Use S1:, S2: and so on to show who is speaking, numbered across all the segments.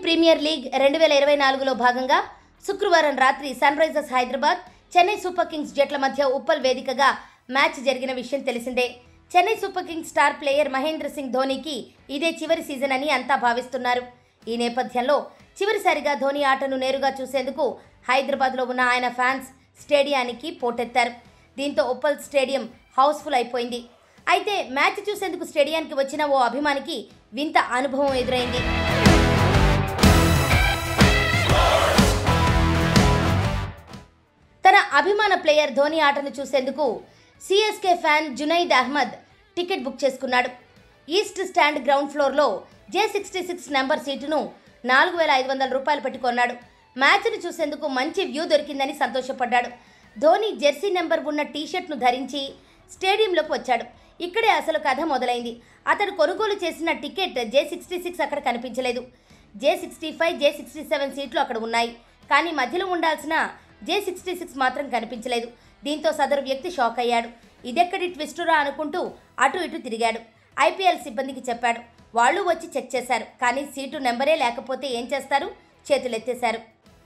S1: premier league రెండు వేల ఇరవై నాలుగులో భాగంగా శుక్రవారం రాత్రి Sunrisers Hyderabad Chennai Super Kings జట్ల మధ్య ఉప్పల్ వేదికగా మ్యాచ్ జరిగిన విషయం తెలిసిందే Chennai Super Kings star player Mahendra Singh ధోనీకి ఇదే చివరి సీజన్ అని అంతా భావిస్తున్నారు ఈ నేపథ్యంలో చివరిసారిగా ధోని ఆటను నేరుగా చూసేందుకు హైదరాబాద్లో ఉన్న ఆయన ఫ్యాన్స్ స్టేడియానికి పోటెత్తారు దీంతో ఉప్పల్ స్టేడియం హౌస్ఫుల్ అయిపోయింది అయితే మ్యాచ్ చూసేందుకు స్టేడియానికి వచ్చిన ఓ అభిమానికి వింత అనుభవం ఎదురైంది తన అభిమాన ప్లేయర్ ధోని ఆటను చూసేందుకు CSK fan Junaid Ahmed ticket book చేసుకున్నాడు ఈస్ట్ స్టాండ్ గ్రౌండ్ ఫ్లోర్లో జే సిక్స్టీ సిక్స్ నెంబర్ సీటును నాలుగు వేల ఐదు వందల రూపాయలు పెట్టి కొన్నాడు మ్యాచ్ను చూసేందుకు మంచి వ్యూ దొరికిందని సంతోషపడ్డాడు ధోని జెర్సీ నెంబర్ ఉన్న టీషర్ట్ను ధరించి స్టేడియంలోకి వచ్చాడు ఇక్కడే అసలు కథ మొదలైంది అతడు కొనుగోలు చేసిన టికెట్ జే సిక్స్టీ సిక్స్ అక్కడ కనిపించలేదు J sixty five J sixty seven సీట్లు అక్కడ ఉన్నాయి కానీ మధ్యలో ఉండాల్సిన జే సిక్స్టీ సిక్స్ మాత్రం కనిపించలేదు దీంతో సదరు వ్యక్తి షాక్ అయ్యాడు ఇదెక్కడి ట్విస్టురా అనుకుంటూ అటు ఇటు తిరిగాడు ఐపీఎల్ సిబ్బందికి చెప్పాడు వాళ్ళు వచ్చి చెక్ చేశారు కానీ సీటు నెంబరే లేకపోతే ఏం చేస్తారు చేతులెత్తేశారు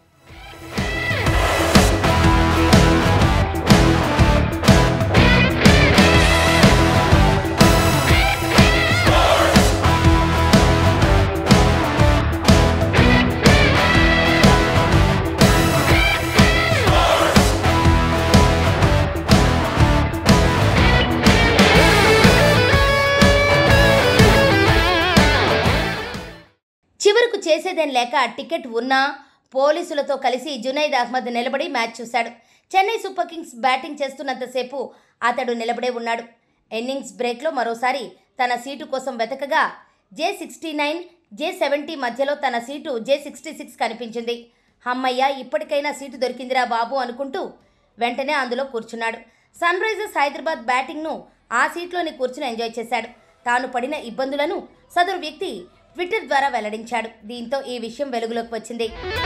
S1: చివరకు చేసేదేం లేక టికెట్ ఉన్నా పోలీసులతో కలిసి జునైద్ అహ్మద్ నిలబడి మ్యాచ్ చూశాడు చెన్నై సూపర్ కింగ్స్ బ్యాటింగ్ చేస్తున్నంతసేపు అతడు నిలబడే ఉన్నాడు ఇన్నింగ్స్ బ్రేక్లో మరోసారి తన సీటు కోసం వెతకగా J sixty nine J seventy మధ్యలో తన సీటు జే సిక్స్టీ సిక్స్ కనిపించింది హమ్మయ్య ఇప్పటికైనా సీటు దొరికిందిరా బాబు అనుకుంటూ వెంటనే అందులో కూర్చున్నాడు సన్ రైజర్స్ హైదరాబాద్ బ్యాటింగ్ను ఆ సీట్లోనే కూర్చుని ఎంజాయ్ చేశాడు తాను పడిన ఇబ్బందులను సదరు వ్యక్తి ట్విట్టర్ ద్వారా వెల్లడించాడు దీంతో ఈ విషయం వెలుగులోకి వచ్చింది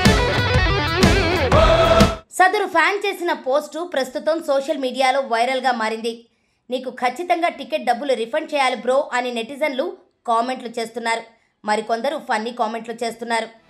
S1: సదరు ఫ్యాన్ చేసిన పోస్టు ప్రస్తుతం సోషల్ మీడియాలో వైరల్గా మారింది నీకు ఖచ్చితంగా టికెట్ డబ్బులు రిఫండ్ చేయాలి బ్రో అని నెటిజన్లు కామెంట్లు చేస్తున్నారు మరికొందరు ఫన్నీ కామెంట్లు చేస్తున్నారు